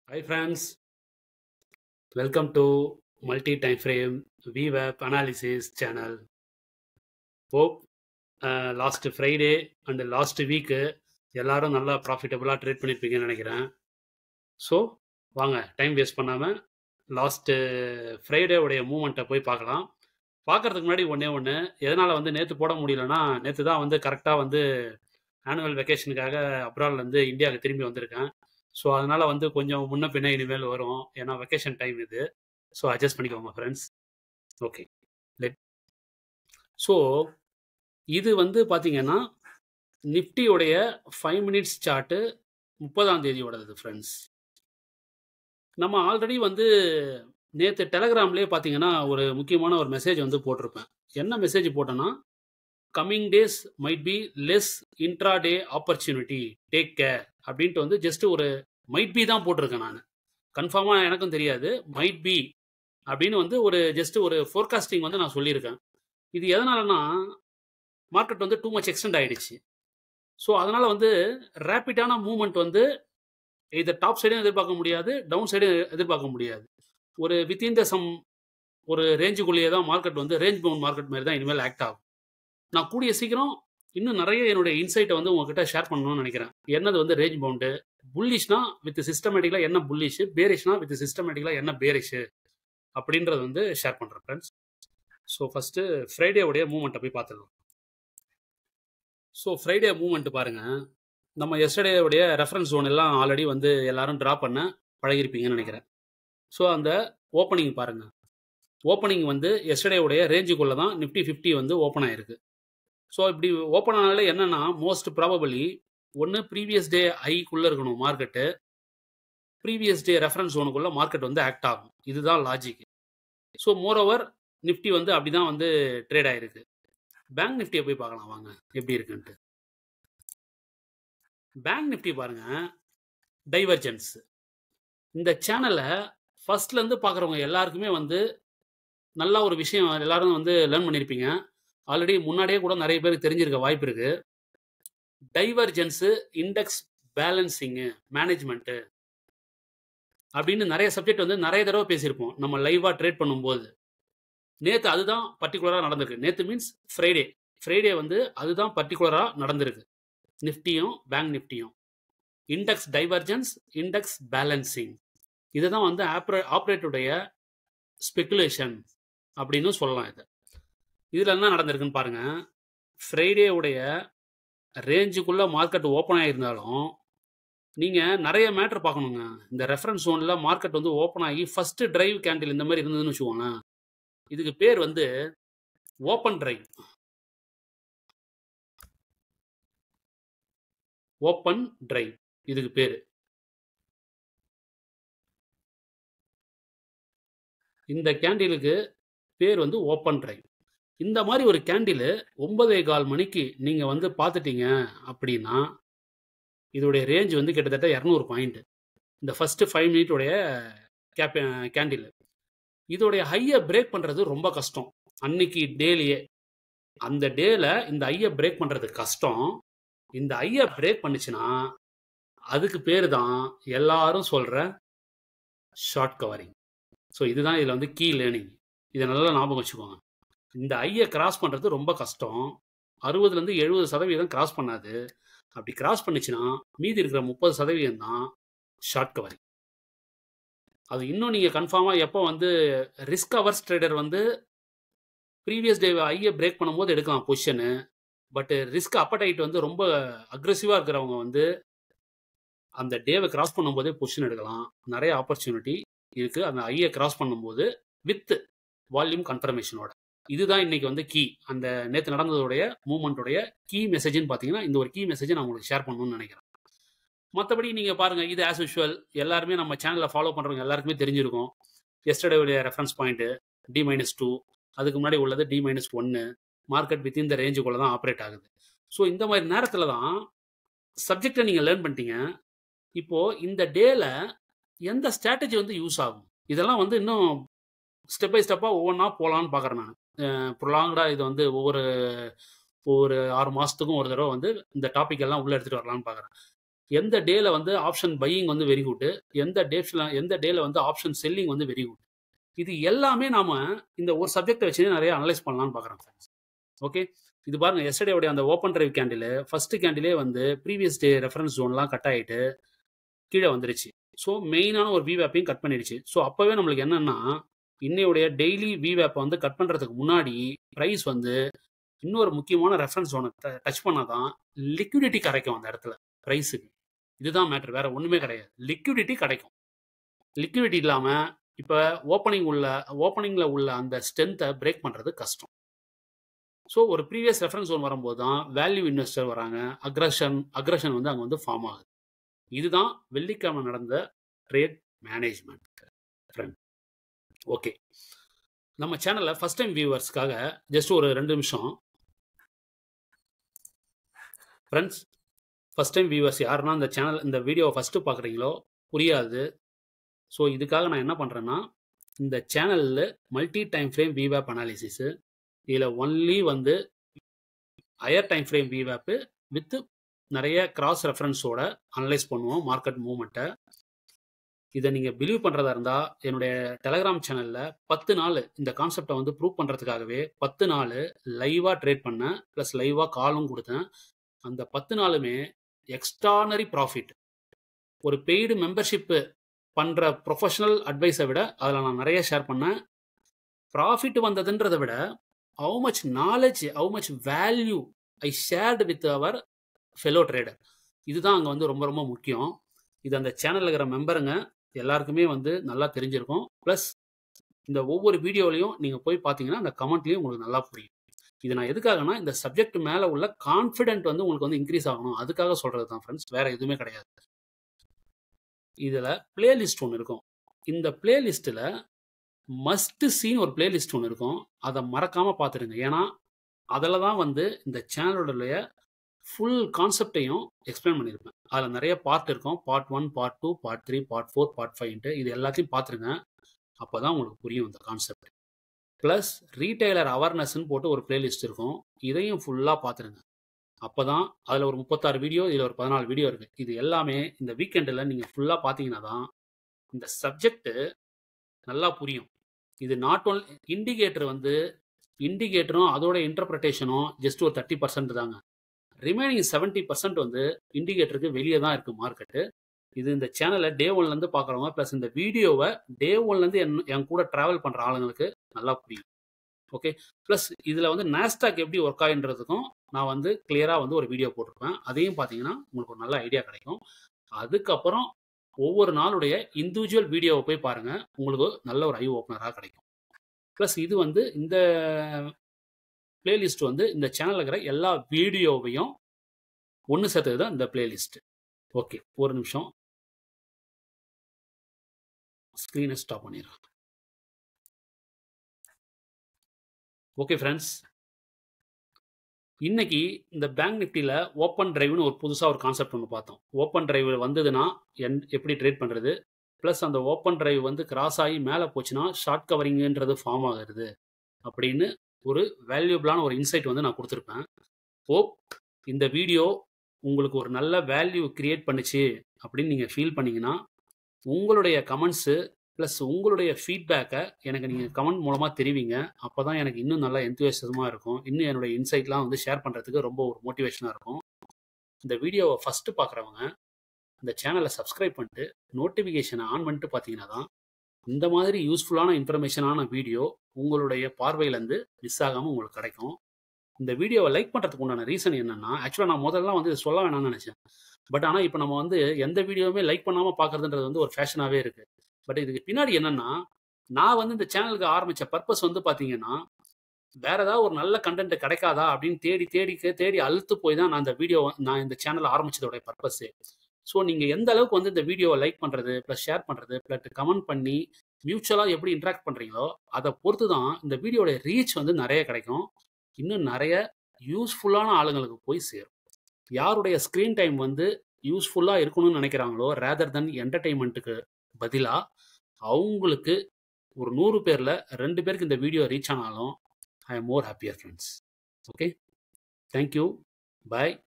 Hi friends, welcome to Multi Time Frame VWeb Analysis channel. Hope uh, last Friday and last week எல்லாரும் நல்லா ப்ராஃபிட்டபுளாக trade பண்ணியிருப்பீங்கன்னு நினைக்கிறேன் so வாங்க time waste பண்ணாமல் last ஃப்ரைடேவுடைய மூமெண்ட்டை போய் பார்க்கலாம் பார்க்கறதுக்கு முன்னாடி ஒன்றே ஒன்று எதனால் வந்து நேற்று போட முடியலன்னா நேற்று தான் வந்து கரெக்டாக வந்து ஆனுவல் வெக்கேஷனுக்காக அப்ராட்லேருந்து இந்தியாவுக்கு திரும்பி வந்திருக்கேன் ஸோ அதனால் வந்து கொஞ்சம் முன்ன பின்ன இனிமேல் வரும் ஏன்னா வெக்கேஷன் டைம் இது ஸோ அட்ஜஸ்ட் பண்ணிக்கோங்க ஃப்ரெண்ட்ஸ் ஓகே லெட் ஸோ இது வந்து பார்த்தீங்கன்னா நிஃப்டியோடைய ஃபைவ் மினிட்ஸ் சார்ட்டு முப்பதாம் தேதியோடது ஃப்ரெண்ட்ஸ் நம்ம ஆல்ரெடி வந்து நேற்று டெலகிராம்லேயே பார்த்தீங்கன்னா ஒரு முக்கியமான ஒரு மெசேஜ் வந்து போட்டிருப்பேன் என்ன மெசேஜ் போட்டேன்னா coming days might be less intraday opportunity take care அப்படின்ட்டு வந்து ஜஸ்ட் ஒரு மைட் பி தான் போட்டிருக்கேன் நான் கன்ஃபார்மாக எனக்கும் தெரியாது மைட் பி அப்படின்னு வந்து ஒரு ஜஸ்ட் ஒரு ஃபோர்காஸ்டிங் வந்து நான் சொல்லியிருக்கேன் இது எதனாலனா மார்க்கெட் வந்து டூ மச் எக்ஸ்டெண்ட் ஆயிடுச்சு ஸோ அதனால் வந்து ரேப்பிடான மூவ்மெண்ட் வந்து இதை டாப் சைடும் எதிர்பார்க்க முடியாது டவுன் சைடும் எதிர்பார்க்க முடியாது ஒரு வித்தின் த சம் ஒரு ரேஞ்சுக்குள்ளேயே தான் மார்க்கெட் வந்து ரேஞ்ச் பவுண்ட் மார்க்கெட் மாதிரி தான் இனிமேல் ஆக்ட் ஆகும் நான் கூடிய சீக்கிரம் இன்னும் நிறைய என்னுடைய இன்சைட்டை வந்து உங்ககிட்ட ஷேர் பண்ணணும்னு நினைக்கிறேன் என்னது வந்து ரேஞ்ச் பவுண்டு புல்லிஷ்னா வித் சிஸ்டமேட்டிக்கலாக என்ன புல்லிஷ் பேரிஷ்னா வித் சிஸ்டமேட்டிக்கலாக என்ன பேரிஷ் அப்படின்றது வந்து ஷேர் பண்ணுறேன் ஃப்ரெண்ட்ஸ் ஸோ ஃபஸ்ட்டு ஃப்ரைடேவுடைய மூமெண்ட்டை போய் பார்த்துக்கலாம் ஸோ ஃப்ரைடே மூமெண்ட் பாருங்கள் நம்ம எஸ்டர்டேவுடைய ரெஃபரன்ஸ் ஜோன் எல்லாம் ஆல்ரெடி வந்து எல்லாரும் ட்ரா பண்ண பழகிருப்பீங்கன்னு நினைக்கிறேன் ஸோ அந்த ஓப்பனிங் பாருங்கள் ஓப்பனிங் வந்து எஸ்டர்டேவுடைய ரேஞ்சுக்குள்ளே தான் நிஃப்டி ஃபிஃப்டி வந்து ஓப்பன் ஆயிருக்கு ஸோ இப்படி ஓப்பன் ஆனாலே என்னன்னா மோஸ்ட் ப்ராபபிளி ஒன்று ப்ரீவியஸ் டே ஐக்குள்ளே இருக்கணும் மார்க்கெட்டு ப்ரீவியஸ் டே ரெஃபரன்ஸ் ஜோனுக்குள்ளே மார்க்கெட் வந்து ஆக்ட் ஆகும் இதுதான் லாஜிக் ஸோ மோரோவர் நிஃப்டி வந்து அப்படி தான் வந்து ட்ரேட் ஆயிருக்கு பேங்க் நிஃப்டியை போய் பார்க்கலாம் வாங்க எப்படி இருக்குன்ட்டு பேங்க் நிஃப்டி பாருங்க டைவர்ஜென்ஸ் இந்த சேனலை ஃபர்ஸ்ட்லேருந்து பார்க்குறவங்க எல்லாருக்குமே வந்து நல்ல ஒரு விஷயம் எல்லாரும் வந்து லேர்ன் பண்ணியிருப்பீங்க ஆல்ரெடி முன்னாடியே கூட நிறைய பேருக்கு தெரிஞ்சிருக்க வாய்ப்பு இருக்கு டைவர்ஜென்ஸு இண்டெக்ஸ் பேலன்சிங்கு மேனேஜ்மெண்ட்டு அப்படின்னு நிறைய சப்ஜெக்ட் வந்து நிறைய தடவை பேசியிருப்போம் நம்ம லைவாக ட்ரேட் பண்ணும்போது நேற்று அதுதான் பர்டிகுலராக நடந்திருக்கு நேற்று மீன்ஸ் ஃப்ரைடே ஃப்ரைடே வந்து அதுதான் பர்டிகுலராக நடந்திருக்கு நிஃப்டியும் பேங்க் நிஃப்டியும் இண்டெக்ஸ் டைவர்ஜென்ஸ் இண்டெக்ஸ் பேலன்சிங் இதுதான் வந்து ஆப்ரே ஆப்ரேட்டுடைய ஸ்பெக்குலேஷன் அப்படின்னு சொல்லலாம் இது இதில் என்ன நடந்திருக்குன்னு பாருங்க ஃப்ரைடேவுடைய ரேஞ்சுக்குள்ளே மார்க்கெட் ஓப்பன் ஆகியிருந்தாலும் நீங்கள் நிறைய மேட்ரு பார்க்கணுங்க இந்த ரெஃபரன்ஸ் ஜோனில் மார்க்கெட் வந்து ஓப்பன் ஆகி ஃபஸ்ட்டு டிரைவ் கேண்டில் இந்த மாதிரி இருந்ததுன்னு வச்சுக்கோங்களேன் இதுக்கு பேர் வந்து ஓப்பன் டிரைவ் ஓப்பன் டிரைவ் இதுக்கு பேர் இந்த கேண்டிலுக்கு பேர் வந்து ஓப்பன் டிரைவ் இந்த மாதிரி ஒரு கேண்டில் ஒன்பதே கால் மணிக்கு நீங்கள் வந்து பார்த்துட்டீங்க அப்படின்னா இதோடைய ரேஞ்ச் வந்து கிட்டத்தட்ட இரநூறு பாயிண்ட் இந்த ஃபஸ்ட்டு ஃபைவ் மினிட்டோடைய கேப் கேண்டில் இதோடைய ஹையை பிரேக் பண்ணுறது ரொம்ப கஷ்டம் அன்னைக்கு டேலியே அந்த டேல இந்த ஐயை பிரேக் பண்ணுறது கஷ்டம் இந்த ஐயை பிரேக் பண்ணுச்சுன்னா அதுக்கு பேர் தான் எல்லாரும் சொல்கிற ஷார்ட் கவரிங் ஸோ இதுதான் இதில் வந்து கீ லேர்னிங் இதை நல்லா ஞாபகம் வச்சுக்கோங்க இந்த ஐயை கிராஸ் பண்ணுறது ரொம்ப கஷ்டம் அறுபதுலேருந்து எழுபது சதவீதம் கிராஸ் பண்ணாது அப்படி கிராஸ் பண்ணுச்சுன்னா மீதி இருக்கிற முப்பது சதவீதம் தான் ஷார்ட் கவரிங் அது இன்னும் நீங்கள் கன்ஃபார்மாக எப்போ வந்து ரிஸ்க் அவர்ஸ் ட்ரேடர் வந்து ப்ரீவியஸ் டே ஐயை பிரேக் பண்ணும்போது எடுக்கலாம் பொசிஷனு பட் ரிஸ்க் அப்படைட் வந்து ரொம்ப அக்ரெசிவாக இருக்கிறவங்க வந்து அந்த டேவை கிராஸ் பண்ணும்போதே பொசிஷன் எடுக்கலாம் நிறைய ஆப்பர்ச்சுனிட்டி இருக்குது அந்த ஐயை கிராஸ் பண்ணும்போது வித் வால்யூம் கன்ஃபர்மேஷனோட இதுதான் இன்னைக்கு வந்து கீ அந்த நேற்று நடந்ததோடைய மூமெண்ட்டோடைய கீ மெசேஜ்னு பார்த்தீங்கன்னா இந்த ஒரு கீ மெசேஜை நான் உங்களுக்கு ஷேர் பண்ணணும்னு நினைக்கிறேன் மற்றபடி நீங்கள் பாருங்கள் இது ஆஸ் யூஷுவல் எல்லாருமே நம்ம சேனலில் ஃபாலோ பண்ணுறவங்க எல்லாருக்குமே தெரிஞ்சிருக்கும் எஸ்டர்டேவுடைய reference point T minus two அதுக்கு முன்னாடி உள்ளது டி மைனஸ் ஒன்று மார்க்கெட் வித் இந்த ரேஞ்சுக்குள்ளே தான் ஆப்ரேட் ஆகுது ஸோ இந்த மாதிரி நேரத்தில் தான் சப்ஜெக்டை நீங்கள் லேர்ன் பண்ணிட்டீங்க இப்போது இந்த டேல எந்த ஸ்ட்ராட்டஜி வந்து யூஸ் ஆகும் இதெல்லாம் வந்து இன்னும் ஸ்டெப் பை ஸ்டெப்பாக ஒவ்வொன்றா போகலான்னு பார்க்குறேன் நான் ப்ரொலாங்டாக இது வந்து ஒவ்வொரு ஒவ்வொரு ஆறு மாதத்துக்கும் ஒரு தடவை வந்து இந்த டாபிக் எல்லாம் உள்ளே எடுத்துகிட்டு வரலான்னு பார்க்குறேன் எந்த டேல வந்து ஆப்ஷன் பையிங் வந்து வெரி குட் எந்த டேஸ்ல எந்த டேல வந்து ஆப்ஷன் செல்லிங் வந்து வெரி குட் இது எல்லாமே நாம இந்த ஒரு சப்ஜெக்டை வச்சு நிறைய அனலைஸ் பண்ணலாம்னு பார்க்குறோம் ஓகே இது பாருங்க எஸ்டர்டே அந்த ஓப்பன் டிரைவ் கேண்டில் ஃபர்ஸ்ட் கேண்டிலே வந்து ப்ரீவியஸ் டே ரெஃபரன்ஸ் ஜோன்லாம் கட் ஆகிட்டு கீழே வந்துருச்சு ஸோ மெயினான ஒரு விவேப்பையும் கட் பண்ணிடுச்சு ஸோ அப்போவே நம்மளுக்கு என்னன்னா இன்னையுடைய டெய்லி விவேப்பை வந்து கட் பண்ணுறதுக்கு முன்னாடி ப்ரைஸ் வந்து இன்னொரு முக்கியமான ரெஃபரன்ஸ் ஜோனை டச் பண்ணாதான் லிக்விடிட்டி கிடைக்கும் அந்த இடத்துல ப்ரைஸுக்கு இதுதான் மேட்ரு வேற ஒன்றுமே கிடையாது லிக்விடிட்டி கிடைக்கும் லிக்விடிட்டி இல்லாமல் இப்போ ஓப்பனிங் உள்ள ஓப்பனிங்கில் உள்ள அந்த ஸ்ட்ரென்த்தை பிரேக் பண்ணுறது கஷ்டம் ஸோ ஒரு ப்ரீவியஸ் ரெஃபரன்ஸ் ஜோன் வரும்போது தான் வேல்யூ இன்வெஸ்டர் வராங்க அக்ரஷன் அக்ரஷன் வந்து அங்கே வந்து ஃபார்ம் ஆகுது இதுதான் வெள்ளிக்கிழமை நடந்த ட்ரேட் மேனேஜ்மெண்ட் ஃப்ரெண்ட் ஓகே நம்ம சேனலில் ஃபஸ்ட் டைம் வியூவர்ஸ்க்காக ஜஸ்ட் ஒரு ரெண்டு நிமிஷம் ஃப்ரெண்ட்ஸ் ஃபஸ்ட் டைம் வியூவர்ஸ் யாருன்னா இந்த சேனல் இந்த வீடியோவை ஃபஸ்ட்டு பார்க்குறீங்களோ புரியாது ஸோ இதுக்காக நான் என்ன பண்ணுறேன்னா இந்த சேனலில் மல்டி டைம் ஃப்ரேம் விவேப் அனாலிசிஸு இதில் ஒன்லி வந்து ஹையர் டைம் ஃப்ரேம் விவேப்பு வித்து நிறைய கிராஸ் ரெஃபரன்ஸோட அனலைஸ் பண்ணுவோம் மார்க்கெட் மூவ்மெண்ட்டை இதை நீங்கள் பிலீவ் பண்ணுறதா இருந்தால் என்னுடைய டெலகிராம் சேனலில் பத்து நாள் இந்த கான்செப்டை வந்து ப்ரூவ் பண்ணுறதுக்காகவே பத்து நாள் லைவாக ட்ரேட் பண்ணேன் ப்ளஸ் லைவாக காலும் கொடுத்தேன் அந்த பத்து நாளுமே எக்ஸ்ட்ரானரி ப்ராஃபிட் ஒரு பெய்டு மெம்பர்ஷிப்பு பண்ணுற ப்ரொஃபஷனல் அட்வைஸை விட அதில் நான் நிறைய ஷேர் பண்ணேன் ப்ராஃபிட் வந்ததுன்றதை விட how much knowledge how much value I shared with our fellow trader இதுதான் அங்கே வந்து ரொம்ப ரொம்ப முக்கியம் இது அந்த சேனலில் இருக்கிற மெம்பருங்க எல்லாருக்குமே வந்து நல்லா தெரிஞ்சிருக்கும் ப்ளஸ் இந்த ஒவ்வொரு வீடியோலையும் நீங்கள் போய் பார்த்தீங்கன்னா அந்த கமெண்ட்லேயும் உங்களுக்கு நல்லா புரியும் இது நான் எதுக்காகனா இந்த சப்ஜெக்ட் மேலே உள்ள கான்ஃபிடென்ட் வந்து உங்களுக்கு வந்து இன்க்ரீஸ் ஆகணும் அதுக்காக சொல்கிறது தான் ஃப்ரெண்ட்ஸ் வேற எதுவுமே கிடையாது இதில் பிளேலிஸ்ட் ஒன்று இருக்கும் இந்த பிளேலிஸ்ட்டில் மஸ்ட் சீன் ஒரு பிளேலிஸ்ட் ஒன்று இருக்கும் அதை மறக்காமல் பார்த்துடுங்க ஏன்னா அதில் தான் வந்து இந்த சேனலோடைய ஃபுல் கான்செப்டையும் எக்ஸ்பிளைன் பண்ணியிருப்பேன் அதில் நிறைய பார்ட் இருக்கும் part one part two part three part four part ஃபைவ்ன்ட்டு இது எல்லாத்தையும் பார்த்துருங்க அப்போ தான் உங்களுக்கு புரியும் இந்த கான்செப்ட் ப்ளஸ் ரீட்டைலர் அவேர்னஸ்ன்னு போட்டு ஒரு பிளேலிஸ்ட் இருக்கும் இதையும் ஃபுல்லாக பார்த்துருங்க அப்போ தான் அதில் ஒரு முப்பத்தாறு வீடியோ இதில் ஒரு பதினாலு வீடியோ இருக்குது இது எல்லாமே இந்த வீக்கெண்டில் நீங்கள் ஃபுல்லாக பார்த்தீங்கன்னா தான் இந்த சப்ஜெக்ட்டு நல்லா புரியும் இது நாட் ஒன் இண்டிகேட்டர் வந்து இண்டிகேட்டரும் அதோட இன்டர்பிரிட்டேஷனும் ஜஸ்ட் ஒரு தேர்ட்டி பர்சன்ட் தாங்க ரிமைனிங் செவன்ட்டி பர்சன்ட் வந்து இண்டிகேட்டருக்கு வெளியே தான் இருக்குது மார்க்கெட்டு இது இந்த சேனலை டே ஒன்லேருந்து பார்க்குறவங்க ப்ளஸ் இந்த வீடியோவை டே ஒன்லேருந்து என் என் கூட ட்ராவல் பண்ணுற ஆளுங்களுக்கு நல்லா புரியும் ஓகே ப்ளஸ் இதில் வந்து நேஸ்டாக் எப்படி ஒர்க் ஆகின்றதுக்கும் நான் வந்து கிளியராக வந்து ஒரு வீடியோ போட்டிருப்பேன் அதையும் பார்த்தீங்கன்னா உங்களுக்கு ஒரு நல்ல ஐடியா கிடைக்கும் அதுக்கப்புறம் ஒவ்வொரு நாளுடைய இண்டிவிஜுவல் வீடியோவை போய் பாருங்கள் உங்களுக்கு நல்ல ஒரு ஐ ஓப்பனராக கிடைக்கும் ப்ளஸ் இது வந்து இந்த பிளேலிஸ்ட் வந்து இந்த சேனலில் இருக்கிற எல்லா வீடியோவையும் ஒன்று சேர்த்தது தான் இந்த பிளேலிஸ்ட் ஓகே ஒரு நிமிஷம் ஸ்க்ரீனை ஸ்டாப் பண்ணிடுறேன் ஓகே ஃப்ரெண்ட்ஸ் இன்னைக்கு இந்த பேங்க் நிஃப்டியில் ஓப்பன் டிரைவ்னு ஒரு புதுசாக ஒரு கான்செப்ட் ஒன்று பார்த்தோம் ஓப்பன் டிரைவ் வந்ததுன்னா என் எப்படி ட்ரேட் பண்ணுறது ப்ளஸ் அந்த ஓப்பன் டிரைவ் வந்து கிராஸ் ஆகி மேலே போச்சுன்னா ஷார்ட் கவரிங்குன்றது ஃபார்ம் ஆகுறது அப்படின்னு ஒரு வேல்யூபிளான ஒரு இன்சைட் வந்து நான் கொடுத்துருப்பேன் ஹோப் இந்த வீடியோ உங்களுக்கு ஒரு நல்ல வேல்யூ கிரியேட் பண்ணுச்சு அப்படின்னு நீங்கள் ஃபீல் பண்ணீங்கன்னா உங்களுடைய கமெண்ட்ஸு ப்ளஸ் உங்களுடைய ஃபீட்பேக்கை எனக்கு நீங்கள் கமெண்ட் மூலமாக தெரிவிங்க அப்போ தான் எனக்கு இன்னும் நல்லா எந்தூசியமாக இருக்கும் இன்னும் என்னுடைய இன்சைட்லாம் வந்து ஷேர் பண்ணுறதுக்கு ரொம்ப ஒரு மோட்டிவேஷனாக இருக்கும் இந்த வீடியோவை ஃபஸ்ட்டு பார்க்குறவங்க இந்த சேனலை சப்ஸ்கிரைப் பண்ணிட்டு நோட்டிஃபிகேஷனை ஆன் பண்ணிட்டு பார்த்தீங்கன்னா தான் இந்த மாதிரி யூஸ்ஃபுல்லான இன்ஃபர்மேஷனான வீடியோ உங்களுடைய பார்வையிலேருந்து மிஸ் ஆகாமல் உங்களுக்கு கிடைக்கும் இந்த வீடியோவை லைக் பண்ணுறதுக்கு உண்டான ரீசன் என்னன்னா ஆக்சுவலாக நான் முதல்ல வந்து இதை சொல்ல வேணாம்னு நினச்சேன் பட் ஆனால் இப்போ நம்ம வந்து எந்த வீடியோவுமே லைக் பண்ணாமல் பார்க்குறதுன்றது வந்து ஒரு ஃபேஷனாகவே இருக்குது பட் இதுக்கு பின்னாடி என்னன்னா நான் வந்து இந்த சேனலுக்கு ஆரம்பித்த பர்பஸ் வந்து பார்த்தீங்கன்னா வேற ஏதாவது ஒரு நல்ல கண்டென்ட் கிடைக்காதா அப்படின்னு தேடி தேடி தேடி அழுத்து போய் தான் நான் இந்த வீடியோ நான் இந்த சேனல் ஆரம்பிச்சதோட பர்பஸே ஸோ நீங்கள் எந்த அளவுக்கு வந்து இந்த வீடியோவை லைக் பண்ணுறது ப்ளஸ் ஷேர் பண்ணுறது ப்ளஸ் கமெண்ட் பண்ணி மியூச்சுவலாக எப்படி இன்ட்ராக்ட் பண்ணுறீங்களோ அதை பொறுத்து தான் இந்த வீடியோட ரீச் வந்து நிறைய கிடைக்கும் இன்னும் நிறைய யூஸ்ஃபுல்லான ஆளுங்களுக்கு போய் சேரும் யாருடைய ஸ்க்ரீன் டைம் வந்து யூஸ்ஃபுல்லாக இருக்கணும்னு நினைக்கிறாங்களோ ரேதர் தென் என்டர்டெயின்மெண்ட்டுக்கு பதிலாக அவங்களுக்கு ஒரு நூறு பேரில் ரெண்டு பேருக்கு இந்த வீடியோ ரீச் ஆனாலும் I am more happier friends okay thank you bye